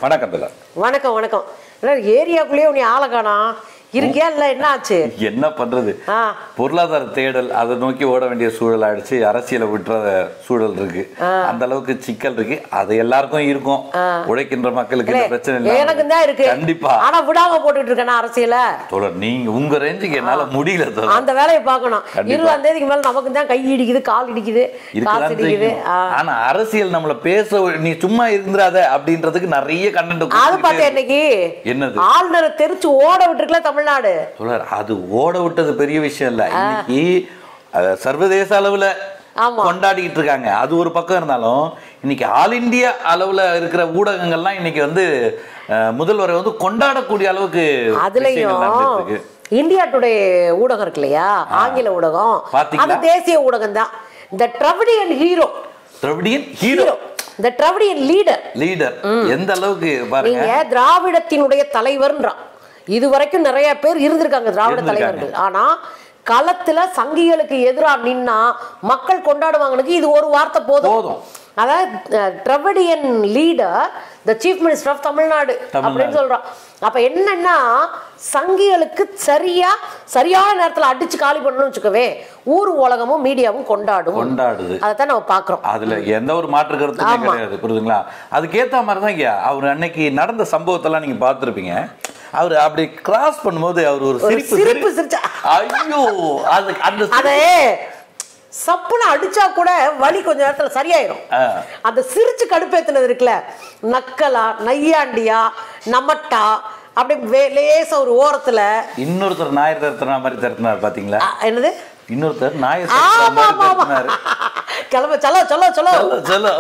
வணக்கம் தல வணக்கம் வணக்கம் என்ன ஏரியாக்குள்ளேயே உன்னை ஆளை காணா இருக்கியா இல்ல என்ன ஆச்சு என்ன பண்றது ஆ பொருளாதார தேடல் அதை நோக்கி ஓட வேண்டிய சூழல் ஆயிடுச்சு அரசியலை விட்டுற சூழல் இருக்கு அந்த அளவுக்கு சிக்கல் இருக்கு அது எல்லாருக்கும் இருக்கும் உழைக்கின்ற மக்களுக்கு இந்த பிரச்சனை இல்ல எனக்கு தான் இருக்கு கண்டிப்பா ஆனா விடாம போட்டுட்டு இருக்கேன் அரசியல தோழர் நீங்க உங்க ரேஞ்சுக்கு என்னால முடியல தோழர் அந்த வேலையை பார்க்கணும் கண்டிப்பா. இருபதாம் தேதிக்கு மேல நமக்கு தான் கை இடிக்குது கால் இடிக்குது காசு இருக்கலாம் இடிக்குது செய்யும். ஆ. ஆனா அரசியல் நம்மள பேச நீ சும்மா இருந்துராத அப்படின்றதுக்கு நிறைய கண்டென்ட் அது பார்த்தேன் இன்னைக்கு என்னது ஆளுநரை தெரிச்சு ஓட விட்டுருக்கல தமிழ்நாடு தோழர் அது ஓட விட்டது பெரிய விஷயம் இல்ல இன்னைக்கு அஹ், சர்வதேச அளவுல ஆமா. கொண்டாடிட்டு இருக்காங்க அது ஒரு பக்கம் இருந்தாலும் இன்னைக்கு ஆல் இந்தியா அளவுல இருக்கிற ஊடகங்கள்லாம் இன்னைக்கு வந்து அஹ், முதல்வரை வந்து கொண்டாடக்கூடிய அளவுக்கு விஷயங்கள் நடந்துட்டு இருக்கு. அதுலயும் இந்தியா டுடே ஊடகம் இருக்கு இல்லையா ஆங்கில ஊடகம் பாத்தீங்களா? அது தேசிய ஊடகம் தான் இந்த Dravidian hero Dravidian hero hero இந்த ட்ரவிடியன் லீடர் லீடர் எந்த அளவுக்கு பாருங்க நீங்க திராவிடத்தினுடைய தலைவர்ன்றான் இது வரைக்கும் நிறைய பேர் இருந்திருக்காங்க திராவிட இருந்திருக்காங்க. தலைவர்கள் ஆனா களத்துல சங்கிகளுக்கு எதிரா நின்னா மக்கள் கொண்டாடுவாங்களுக்கு இது ஒரு வார்த்தை போதும் போதும். அதாவது Dravidian leader the chief minister of Tamil Nadu Tamil Nadu. அப்படின்னு சொல்றான் அப்ப என்னன்னா சங்கிகளுக்கு சரியா சரியான நேரத்துல அடிச்சு காலி பண்ணணும்னு வச்சுக்கவே ஊர் உலகமும் மீடியாவும் கொண்டாடும் கொண்டாடுது அதைத்தான் நம்ம பாக்குறோம் அதுல எந்த ஒரு மாற்று கருத்துமே ஆமா. கிடையாது புரியுதுங்களா அதுக்கேத்த மாதிரி தான் ஐயா அவர் அன்னைக்கு நடந்த சம்பவத்தெல்லாம் நீங்க பார்த்திருப்பீங்க அவர் அப்படி கிராஸ் பண்ணும்போது அவர் ஒரு ஒரு சிரிப்பு சிரிப்பு சிரி- சிரிச்சா ஐயோ அது அந்த சிரிப்பு- அதே சப்புன்னு அடிச்சா கூட வலி கொஞ்ச நேரத்துல சரியாயிரும் ஆ. அந்த சிரிச்சு கடுப்பேத்துனது இருக்குல்ல நக்கலா நையாண்டியா நமட்டா அப்படி வே- லேசா ஒரு ஓரத்துல இன்னொருத்தர் நாயர் தரத்துனா மாதிரி தரத்தினார் பாத்தீங்களா ஆ, என்னது இன்னொருத்தர் நாயர் ஆமா ஆமா ஆமா தரத்தினார் கிளம்பு சொல்ல சொல்ல சொல்ல சொல்ல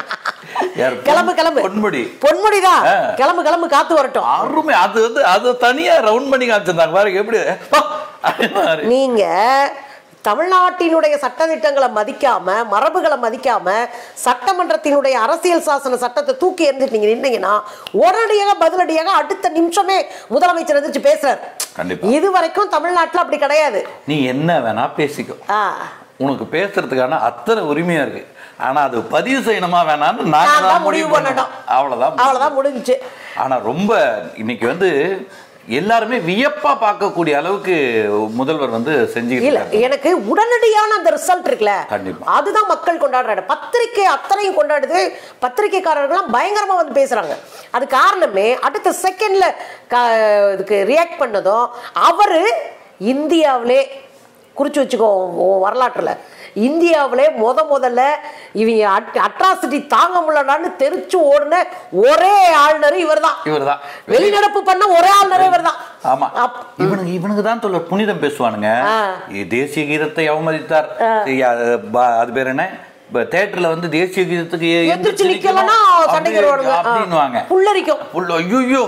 யார் கிளம்பு கிளம்பு பொன்முடி பொன்முடிதான் ஆ. கிளம்பு கிளம்பு காத்து வரட்டும் அருமை அது வந்து அது தனியா ரவுண்ட் பண்ணி காமிச்சிருந்தாங்க பாருங்க எப்படி பா, அப்படின்ற மாதிரி. நீங்க தமிழ்நாட்டினுடைய சட்டதிட்டங்களை மதிக்காம மரபுகளை மதிக்காம சட்டமன்றத்தினுடைய அரசியல் சாசன சட்டத்தை தூக்கி எறிஞ்சிட்டு நீங்க நின்னீங்கன்னா உடனடியாக பதிலடியாக அடுத்த நிமிஷமே முதலமைச்சர் எதிர்த்து பேசுறாரு கண்டிப்பா. இது வரைக்கும் தமிழ்நாட்டுல அப்படி கிடையாது நீ என்ன வேணா பேசிக்கோ ஆ, உனக்கு பேசுறதுக்கான அத்தனை உரிமையா இருக்கு ஆனா அது பதிவு செய்யணுமா வேணாம்னு நாங்க நான் தான் தான் முடிவு முடிவு பண்ணணும் பண்ணணும். அவ்வளவுதான் அவ்வளவுதான் முடிஞ்சுச்சு ஆனா ரொம்ப இன்னைக்கு வந்து எல்லாருமே வியப்பா பார்க்கக்கூடிய அளவுக்கு முதல்வர் வந்து செஞ்சுக்கிட்டு இல்ல இருக்காரு. எனக்கு உடனடியான அந்த ரிசல்ட் இருக்குல்ல கண்டிப்பா. அதுதான் மக்கள் கொண்டாடுறாங்க பத்திரிக்கை அத்தனையும் கொண்டாடுது பத்திரிக்கைக்காரர்கள்லாம் பயங்கரமா வந்து பேசுறாங்க அது காரணமே அடுத்த செகண்ட்ல இதுக்கு ரியாக்ட் பண்ணதும் அவரு இந்தியாவிலே குறிச்சு வச்சுக்கோ உன் வரலாற்றுல இந்தியாவிலே முத முதல்ல இவங்க அட்ராசிட்டி தாங்க முடியலன்னு தெரிச்சு ஓடுன ஒரே ஆளுநர் இவர்தான் இவர்தான் வெளிநடப்பு பண்ண ஒரே ஆளுநர் இவர்தான் ஆமா அப்- இவனுக்கு இவனுக்கு தான் சொல்ல புனிதம் பேசுவானுங்க ஆ. இ- தேசிய கீதத்தை அவமதித்தார் சரி, அது ப- அது பேர் என்ன இப்ப தேட்டர்ல வந்து தேசிய கீதத்துக்கு எ- எந்திரிச்சு எந்திரிச்சு நிக்கலன்னா நிக்கணும் சண்டைக்கு அப்படி- வருவாங்க அப்படின்னுவாங்க புல்லரிக்கும் புள்ள ஐயோ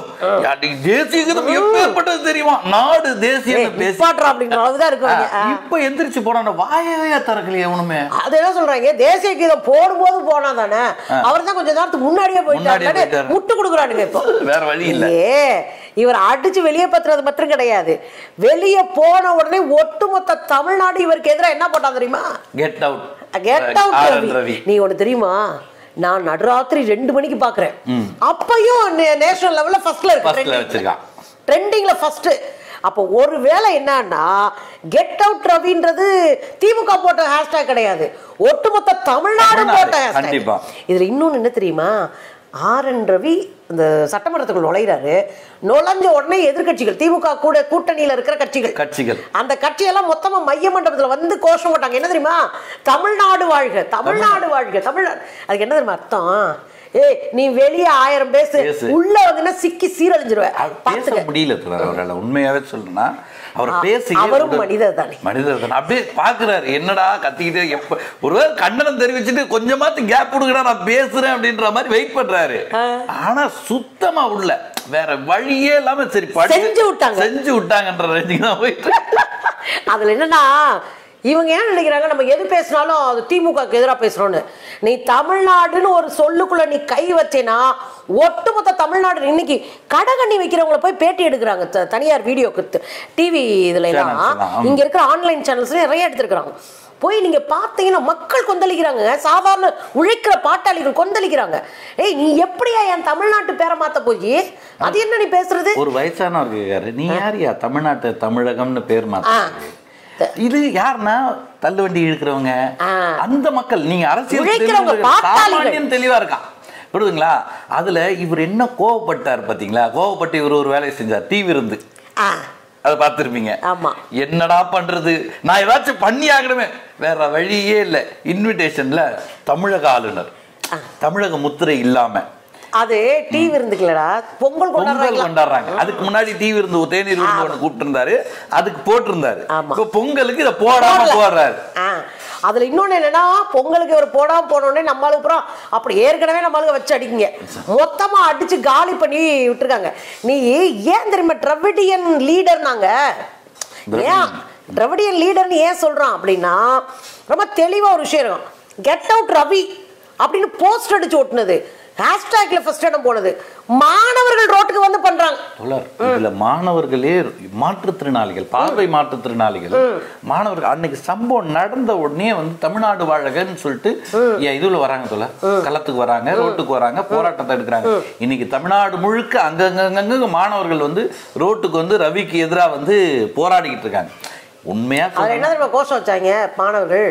தேசிய கீதம் எப்பேற்பட்டது தெரியுமா நாடு தேசியம் பேசி நிப்பாட்டுறா அப்படிங்கிற அளவுதான் இருக்குவாங்க ஆ, இப்ப எந்திரிச்சு போனா வாயவே திறக்கலையே எவனுமே அது என்ன சொல்றாங்க தேசிய கீதம் போடும்போது போனா தானே அவர் தான் கொஞ்ச நேரத்துக்கு முன்னாடியே முன்னாடியே போயிட்டாரு போயிட்டாரு. முட்டு கொடுக்குறானுங்க இப்போ வேற வழி இல்ல ஏ இவர் அடிச்சு வெளியே பத்துறது மட்டும் கிடையாது வெளியே போன உடனே ஒட்டுமொத்த தமிழ்நாடு இவருக்கு எதிராக என்ன போட்டான் தெரியுமா get out get R out N Ravi நீ ஒண்ணு தெரியுமா நான் நடுராத்திரி ரெண்டு மணிக்கு பாக்குறேன் அப்பயும் நேஷனல் லெவல்ல ஃபர்ஸ்ட்ல ஃபர்ஸ்ட்ல இருக்கு வச்சிருக்கான் ட்ரெண்டிங்ல ஃபர்ஸ்ட் அப்போ ஒருவேளை என்னன்னா கெட் அவுட் ரவின்றது திமுக போட்ட ஹேஷ்டேக் கிடையாது ஒட்டுமொத்த தமிழ்நாடு தமிழ்நாடு, போட்ட hashtag. கண்டிப்பா. இதுல இன்னொன்னு என்ன தெரியுமா ஆர் என் ரவி இந்த சட்டமன்றத்துக்குள் நுழையிறாரு நுழைஞ்ச உடனே எதிர்க்கட்சிகள் திமுக கூட கூட்டணியில இருக்கிற கட்சிகள் கட்சிகள் அந்த கட்சியெல்லாம் மொத்தமா மைய மண்டபத்துல வந்து கோஷம் போட்டாங்க என்ன தெரியுமா தமிழ்நாடு வாழ்க தமிழ்நாடு வாழ்க தமிழ்நாடு அதுக்கு என்ன தெரியுமா அர்த்தம் ஏய் நீ வெளியே ஆயிரம் பேசு பேசு. உள்ள வந்துன்னா சிக்கி சீரழிஞ்சிருவ அது பேச பாத்துக்க முடியல தோழர் அவரால உண்மையாவே சொல்லணும்னா அவர் பேசி அவரும் மனிதர் தானே. மனிதர் தானே அப்படியே பாக்குறாரு என்னடா கத்திக்கிட்டே எப்ப ஒருவேளை கண்டனம் தெரிவிச்சுட்டு கொஞ்சமாத்து கேப் கொடுக்கடா நான் பேசுறேன் அப்படின்ற மாதிரி வெயிட் பண்றாரு ஆனா சுத்தமா உள்ள வேற வழியே இல்லாம சரி படி- செஞ்சு விட்டாங்க. செஞ்சு விட்டாங்கன்ற ரேஞ்சுக்கு தான் போயிட்டு அதுல என்னன்னா இவங்க என்ன நினைக்கிறாங்க நம்ம எது பேசினாலும் அது திமுகக்கு எதிராக பேசுறோம்னு நீ தமிழ்நாடுன்னு ஒரு சொல்லுக்குள்ள நீ கை வச்சேனா ஒட்டுமொத்த தமிழ்நாடு இன்னைக்கு கடகண்ணி வைக்கிறவங்கள போய் பேட்டி எடுக்கிறாங்க த- தனியார் வீடியோக்கு டிவி இதுல எல்லாம் Channels எல்லாம், ஆமா. இங்க இருக்கிற ஆன்லைன் சேனல்ஸ் நிறைய எடுத்திருக்கிறாங்க போய் நீங்க பார்த்தீங்கன்னா மக்கள் கொந்தளிக்கிறாங்க சாதாரண உழைக்கிற பாட்டாளிகள் கொந்தளிக்கிறாங்க ஏய் நீ எப்படியா என் தமிழ்நாட்டு பேரை மாத்த போய் அது என்ன நீ பேசுறது ஒரு வயசானவர் கேட்காரு நீ யாரியா தமிழ்நாட்டு தமிழகம்னு பேர் ஆ. மாத்த இது யாருன்னா தள்ளுவண்டி இழுக்கிறவங்க ஆ. அந்த மக்கள் நீங்க அரசியல் உழைக்கிறவங்க, தெரிஞ்சவங்க, பாட்டாளிகள். சாமானியன் தெளிவா இருக்கான் புரியுதுங்களா அதுல இவர் என்ன கோவப்பட்டார் பாத்தீங்களா கோவப்பட்டு இவர் ஒரு வேலையை செஞ்சார் தீ விருந்து ஆ அதை பார்த்துருப்பீங்க ஆமா என்னடா பண்றது நான் ஏதாச்சும் பண்ணி ஆகணுமே வேற வழியே இல்லை இன்விடேஷன்ல தமிழக ஆளுநர் தமிழக முத்திரை இல்லாம அது டீ விருந்துக்குலடா பொங்கல் பொங்கல் கொண்டாடுறாங்களா கொண்டாடுறாங்க அதுக்கு முன்னாடி தீ விருந்து தேநீர் விருந்து ஒன்று கூப்பிட்டு இருந்தாரு அதுக்கு போட்டிருந்தாரு ஆமா. இப்போ பொங்கலுக்கு இதை போடாம போடல. போடுறாரு ஆ அதுல இன்னொன்னு என்னன்னா பொங்கலுக்கு இவர் போடாம போனோடனே நம்மளுக்கு அப்புறம் அப்படி ஏற்கனவே நம்மளுக்கு வச்சு அடிக்குங்க மொத்தமா அடிச்சு காலி பண்ணி விட்டுருக்காங்க நீ ஏன் தெரியுமா திராவிடியன் லீடர் நாங்க ஏன் திராவிடியன் லீடர்னு ஏன் சொல்றான் அப்படின்னா ரொம்ப தெளிவா ஒரு விஷயம் இருக்கும் கெட் அவுட் ரவி அப்படின்னு போஸ்ட் அடிச்சு ஓட்டுனது ஹேஷ்டேக்ல ஃபர்ஸ்ட் இடம் போனது மாணவர்கள் ரோட்டுக்கு வந்து பண்றாங்க தொடர் இதுல மாணவர்களே மாற்றுத்திறனாளிகள் பார்வை மாற்றுத்திறனாளிகள் மாணவர்கள் அன்னைக்கு சம்பவம் நடந்த உடனே வந்து தமிழ்நாடு வாழகன்னு சொல்லிட்டு ஏன் இதுல வராங்க தோல களத்துக்கு வராங்க ரோட்டுக்கு வராங்க போராட்டத்தை எடுக்கிறாங்க இன்னைக்கு தமிழ்நாடு முழுக்க அங்கங்க மாணவர்கள் வந்து ரோட்டுக்கு வந்து ரவிக்கு எதிரா வந்து போராடிக்கிட்டு இருக்காங்க உண்மையா அதுல சொல்றேன் என்ன தெரியுமா கோஷம் வச்சாங்க மாணவர்கள்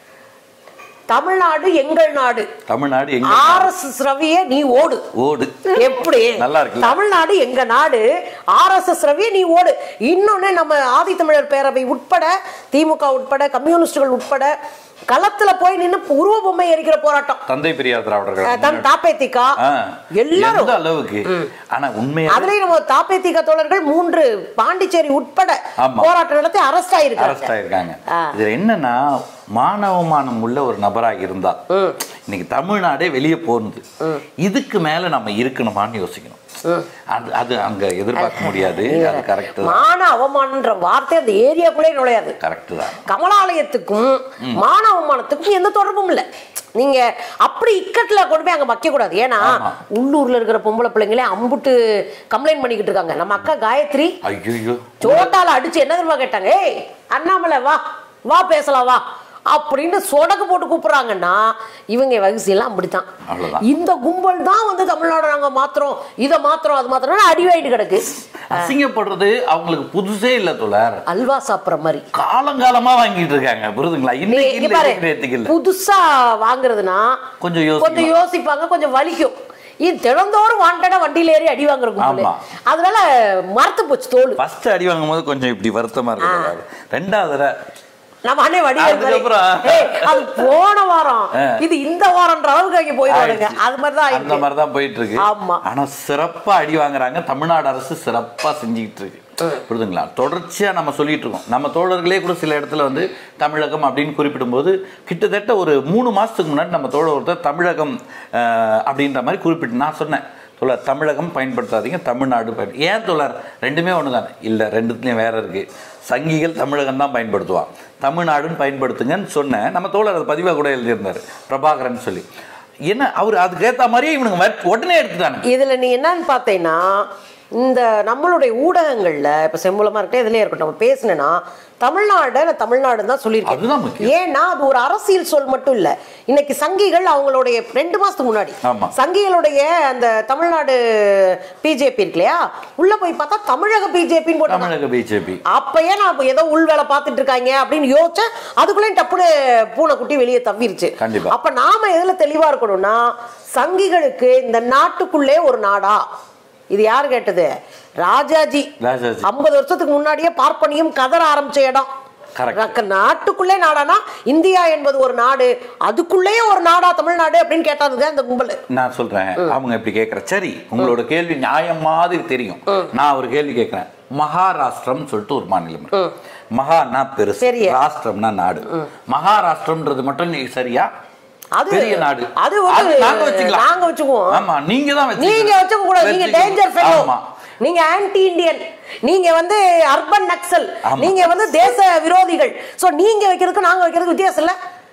தமிழ்நாடு எங்கள் நாடு தமிழ்நாடு எங்க ஆர்எஸ்எஸ் ரவியே நீ ஓடு ஓடு எப்படி நல்லா இருக்குல்ல? தமிழ்நாடு எங்க நாடு ஆர்எஸ்எஸ் ரவியே நீ ஓடு இன்னொன்னு நம்ம ஆதித்தமிழர் பேரவை உட்பட திமுக உட்பட கம்யூனிஸ்டுகள் உட்பட களத்துல போய் நின்னு உருவ பொம்மை எரிக்கிற போராட்டம் தந்தை பெரியார் திராவிடர்கள் அஹ் தன் தாப்பேத்திகா ஆ, எல்லாரும் எந்த அளவுக்கு ஆனா உண்மையா அதுலயும் நம்ம தாப்பேத்திகா தோழர்கள் மூன்று பாண்டிச்சேரி உட்பட ஆமா. போராட்டம் நடத்தி அரெஸ்ட் அரெஸ்ட் ஆயிருக்காங்க ஆயிருக்காங்க ஆ. இதுல என்னன்னா மானவமானம் உள்ள ஒரு நபராக இருந்தா இன்னைக்கு தமிழ்நாடே வெளியே போனது இதுக்கு மேல நம்ம இருக்கணுமான்னு யோசிக்கணும் அது அது அங்க எதிர்பார்க்க முடியாது அது கரெக்ட் தான் மான அவமானன்ற வார்த்தை அந்த ஏரியாக்குள்ளே நுழையாது கரெக்ட் தான் கமலாலயத்துக்கும் மான அவமானத்துக்கும் எந்த தொடர்பும் இல்லை நீங்க அப்படி இக்கட்ல கொண்டு போய் அங்க வைக்க கூடாது ஏன்னா ஆமா. உள்ளூர்ல இருக்கிற பொம்பளை பிள்ளைங்களே அம்புட்டு கம்ப்ளைண்ட் பண்ணிக்கிட்டு இருக்காங்க நம்ம அக்கா காயத்ரி ஐயோ சோட்டால அடிச்சு என்ன தெரியுமா கேட்டாங்க ஏய் அண்ணாமலை வா வா பேசலாம் வா அப்படின்னு சொடக்கு போட்டு கூப்பிடுறாங்கன்னா இவங்க வயசெல்லாம் அப்படித்தான் அவ்வளவுதான். இந்த கும்பல் தான் வந்து தமிழ்நாடு நாங்க மாத்திரம் இதை மாத்திரம் அது மாத்திரம் அடிவாயிட்டு கிடக்கு அசிங்கப்படுறது அவங்களுக்கு புதுசே இல்ல தோழர் அல்வா சாப்பிட்ற மாதிரி காலங்காலமா வாங்கிட்டு இருக்காங்க புரியுதுங்களா நீ- இன்னைக்கு இங்க இல்ல பாரு, இன்னைக்கு நேத்துக்கு இல்ல புதுசா வாங்குறதுன்னா கொஞ்சம் யோசிக்கணும். கொஞ்சம் யோசிப்பாங்க கொஞ்சம் வலிக்கும் இது தினந்தோறும் வாண்டடா வண்டியில ஏறி அடி வாங்குற கும்பல் ஆமா. அதனால மரத்து போச்சு தோல் ஃபர்ஸ்ட் அடி வாங்கும் போது கொஞ்சம் இப்படி வருத்தமா இருக்கு தோழர். ரெண்டாவது தடவை நம்ம அண்ணே வடி அதுக்கப்புறம் அது போன வாரம் ஆ. இது இந்த வாரம்ன்ற அளவுக்கு அங்க போயிடுவாங்க ஆயிடுச்சு. அது மாதிரி தான் அந்த ஆயிடுச்சு. மாதிரி தான் போயிட்டு இருக்கு ஆமா. ஆனா சிறப்பா அடி வாங்குறாங்க தமிழ்நாடு அரசு சிறப்பா செஞ்சுக்கிட்டு இருக்கு புரியுதுங்களா தொடர்ச்சியா நம்ம சொல்லிட்டு இருக்கோம் நம்ம தோழர்களே கூட சில இடத்துல வந்து தமிழகம் அப்படின்னு குறிப்பிடும்போது கிட்டத்தட்ட ஒரு மூணு மாசத்துக்கு முன்னாடி நம்ம தோழர் ஒருத்தர் தமிழகம் அஹ், அப்படின்ற மாதிரி குறிப்பிட்டு நான் சொன்னேன் தோழர் தமிழகம் பயன்படுத்தாதீங்க தமிழ்நாடு பயன் ஏன் தோழர் ரெண்டுமே ஒன்று தான் இல்லை ரெண்டுத்துலேயும் வேற இருக்கு சங்கிகள் தமிழகம் தான் பயன்படுத்துவான் தமிழ்நாடுன்னு பயன்படுத்துங்கன்னு சொன்னேன் நம்ம தோழர் அது பதிவாக கூட எழுதியிருந்தார் பிரபாகரன் சொல்லி என்ன அவர் அதுக்கு ஏற்ற மாதிரியே இவனுங்க வ- உடனே எடுத்துட்டாங்க இதுல நீ என்னன்னு பார்த்தீங்கன்னா இந்த நம்மளுடைய ஊடகங்கள்ல இப்ப செம்புலமா இருக்கட்டும் இதுலயே இருக்கட்டும் நம்ம பேசினேன்னா தமிழ்நாடு நான் தமிழ்நாடு தான் சொல்லியிருக்கேன் அதுதான் முக்கியம். ஏன்னா அது ஒரு அரசியல் சொல் மட்டும் இல்ல இன்னைக்கு சங்கிகள் அவங்களுடைய ரெண்டு மாசத்துக்கு முன்னாடி ஆமா. சங்கிகளுடைய அந்த தமிழ்நாடு பிஜேபி இருக்கு இல்லையா உள்ள போய் பார்த்தா தமிழக பிஜேபின்னு போட்டாங்க தமிழக பிஜேபி அப்பயே நான் இப்ப ஏதோ உள் வேலை பார்த்துட்டு இருக்காங்க அப்படின்னு யோசிச்சேன் அதுக்குள்ளே டப்புனு பூனைக்குட்டி வெளியே தவிருச்சு கண்டிப்பா. அப்ப நாம எதுல தெளிவா இருக்கணும்னா சங்கிகளுக்கு இந்த நாட்டுக்குள்ளே ஒரு நாடா இது யார் கேட்டது ராஜாஜி ராஜாஜி. ஐம்பது வருஷத்துக்கு முன்னாடியே பார்ப்பனியும் கதற ஆரம்பிச்ச இடம் Correct. ரக்க- நாட்டுக்குள்ளே நாடானா இந்தியா என்பது ஒரு நாடு அதுக்குள்ளேயே ஒரு நாடா தமிழ்நாடு அப்படின்னு கேட்டாருங்க அந்த கும்பல் நான் சொல்றேன் அவங்க இப்படி கேட்கற சரி உங்களோட கேள்வி நியாயம் மாதிரி தெரியும் நான் ஒரு கேள்வி கேட்கிறேன் மகாராஷ்டிரம் சொல்லிட்டு ஒரு மாநிலம் இருக்கு. மகானா பெருசு பெரிய. ராஷ்டிரம்னா நாடு மகாராஷ்டிரம்ன்றது மட்டும் நீ சரியா அது பெரிய நாடு அது வந்து நாங்க வச்சுக்கலாம் நாங்க வச்சுக்குவோம் ஆமா நீங்க தான் நீங்க வச்சுக்கணும். வச்சுக்க கூடாது நீங்க வச்சுக்கணும். டேஞ்சர் ஃபெலோ ஆமா நீங்க ஆன்டி இந்தியன் நீங்க வந்து அர்பன் நக்சல் ஆமா. நீங்க வந்து தேச விரோதிகள் சோ நீங்க வைக்கிறதுக்கு நாங்க வைக்கிறதுக்கு வித்தியாசம் இல்ல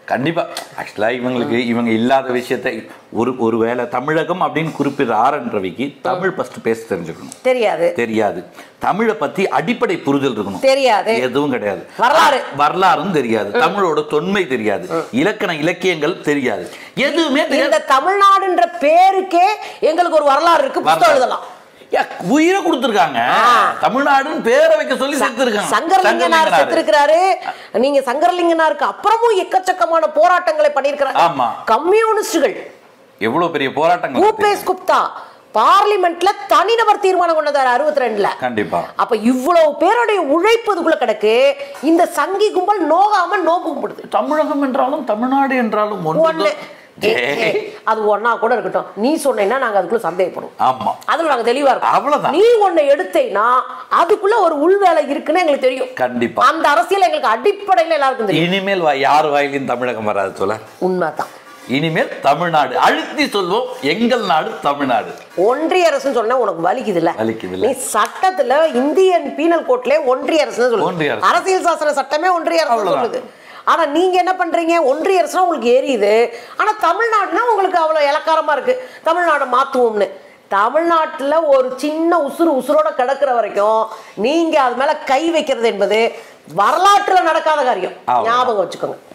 கண்டிப்பா ஆக்சுவலா இவங்களுக்கு இவங்க இல்லாத விஷயத்த ஒரு ஒருவேளை தமிழகம் அப்படின்னு குறிப்பிடுற ஆர் என் ரவிக்கு தமிழ் ஃபர்ஸ்ட் பேச தெரிஞ்சுக்கணும் தெரியாது தெரியாது தமிழை பத்தி அடிப்படை புரிதல் இருக்கணும் தெரியாது எதுவும் கிடையாது வரலாறு. வரலாறும் தெரியாது தமிழோட தொன்மை தெரியாது இலக்கண இலக்கியங்கள் தெரியாது எதுவுமே தெரியாது இந்த தமிழ்நாடுன்ற பேருக்கே எங்களுக்கு ஒரு வரலாறு இருக்கு புத்தகம் வரலாறு. எழுதலாம் யா, உயிரை கொடுத்துருக்காங்க தமிழ்நாடுன்னு பேரை வைக்க சொல்லி செத்துருக்காங்க சங்கரலிங்கனார் செத்திருக்கிறாரு நீங்க சங்கரலிங்கனாருக்கு அப்புறமும் எக்கச்சக்கமான போராட்டங்களை பண்ணிருக்கிறாங்க ஆமா. கம்யூனிஸ்டுகள் எவ்வளவு பெரிய போராட்டங்கள் பூபேஷ் குப்தா பார்லிமெண்ட்ல தனிநபர் தீர்மானம் கொண்டு வந்தாரு அறுபத்தி ரெண்டுல கண்டிப்பா அப்ப இவ்வளவு பேருடைய உழைப்பு இதுக்குள்ள கிடக்கு இந்த சங்கி கும்பல் நோகாம நோக்கு கும்பிடுது தமிழகம் என்றாலும் தமிழ்நாடு என்றாலும் ஒண்ணு ஒன்று ஏ, ஏ, அது ஒன்னா கூட இருக்கட்டும் நீ சொன்னேன்னா நாங்க அதுக்குள்ள சந்தேகப்படுவோம் ஆமா அதுல நாங்க தெளிவா இருக்கோம் அவ்வளவுதான். நீ ஒண்ணு எடுத்தேன்னா அதுக்குள்ள ஒரு உள்வேலை இருக்குன்னு எங்களுக்கு தெரியும் கண்டிப்பா அந்த அரசியல் எங்களுக்கு அடிப்படையில எல்லாருக்கும் தெரியும் இனிமேல் வா- யார் வாயிலையும் தமிழகம் வராது சொல்ல உண்மைதான் இனிமேல் தமிழ்நாடு அழுத்தி சொல்வோம் எங்கள் நாடு தமிழ்நாடு ஒன்றிய அரசுன்னு சொன்னா உனக்கு வலிக்குதுல்ல வலிக்குதுல்ல. நீ சட்டத்துல இந்தியன் பீனல் கோட்ல ஒன்றிய அரசு ஒன்றிய சொல்லுது அரசு. அரசியல் சாசன சட்டமே ஒன்றிய அரசு அவ்வளவுதான். சொல்லுது ஆனா நீங்க என்ன பண்றீங்க ஒன்றிய அரசுனா உங்களுக்கு எரியுது ஆனா தமிழ்நாடுனா உங்களுக்கு அவ்வளவு இலக்காரமா இருக்கு தமிழ்நாடு மாத்துவோம்னு தமிழ்நாட்டுல ஒரு சின்ன உசுறு உசுரோட கிடக்குற வரைக்கும் நீங்க அது மேல கை வைக்கிறது என்பது வரலாற்றுல நடக்காத காரியம் அவ்வளவுதான். ஞாபகம் வச்சுக்கோங்க